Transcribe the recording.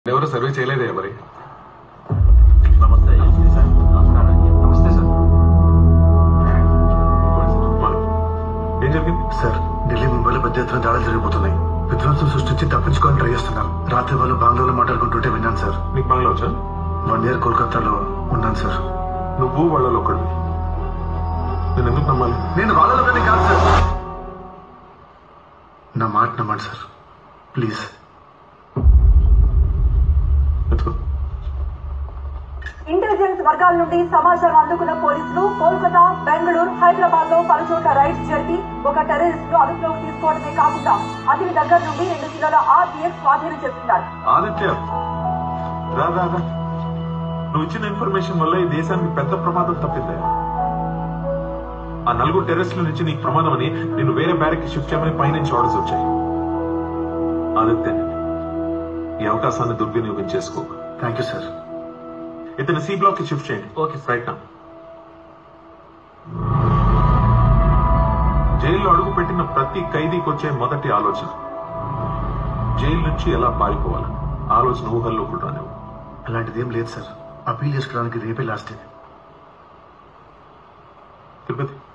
ఎవరు సర్వే చేయలేదే మరి నమస్తే ఎస్పీ సార్ నమస్కారం నమస్తే సార్ మనం ఏం జరిగింది సార్ ఢిల్లీ ముంబైలో పెద్ద ఎత్తున దాడులు జరిగిపోతున్నాయి విధ్వంసం సృష్టించి తప్పించుకోవాలని ట్రై చేస్తున్నారు రాత్రి వాళ్ళు బంగ్లాలో మాట్లాడుకుంటుంటే విన్నాను సార్ నీకు బంగ్లా వచ్చా వన్ ఇయర్ కోల్కతాలో ఉన్నాను సార్ నువ్వు వాళ్ళలో ఒకడివి నేను ఎందుకు నమ్మాలి నేను వాళ్ళలో ఒకటి కాదు సార్ నా మాట నమ్మండి సార్ ప్లీజ్ ఎత్తుకో ఇంటెలిజెన్స్ వర్గాల నుండి సమాచారం అందుకున్న పోలీసులు కోల్కతా బెంగళూరు హైదరాబాద్ లో పలుచోట్ల రైడ్స్ జరిపి ఒక టెర్రరిస్ట్ ను అదుపులోకి తీసుకోవడమే కాకుండా అతని దగ్గర నుండి రెండు కిలోల ఆర్డీఎక్స్ స్వాధీనం చేస్తున్నారు ఆదిత్య రా రా రా. నువ్వు ఇచ్చిన ఇన్ఫర్మేషన్ వల్ల ఈ దేశానికి పెద్ద ప్రమాదం తప్పిందే ఆ నలుగురు టెర్రస్ల నుంచి నీకు ప్రమాదం అని నేను వేరే బ్యారెక్ షిఫ్ట్ చేయమని పైనుంచి ఆర్డర్స్ వచ్చాయి ఆదిత్య ఈ అవకాశాన్ని దుర్వినియోగం చేసుకో థ్యాంక్ యూ సార్ ఇతను సి బ్లాక్ కి షిఫ్ట్ చేయండి ఓకే రైట్ నా జైల్లో అడుగు పెట్టిన ప్రతి ఖైదీకి వచ్చే మొదటి ఆలోచన జైలు నుంచి ఎలా పారిపోవాలి ఆలోచన ఊహల్లో కూడా రానివ్వు. అలాంటిది ఏం లేదు సార్ అపీల్ చేసుకోవడానికి రేపే లాస్ట్ డే తిరుపతి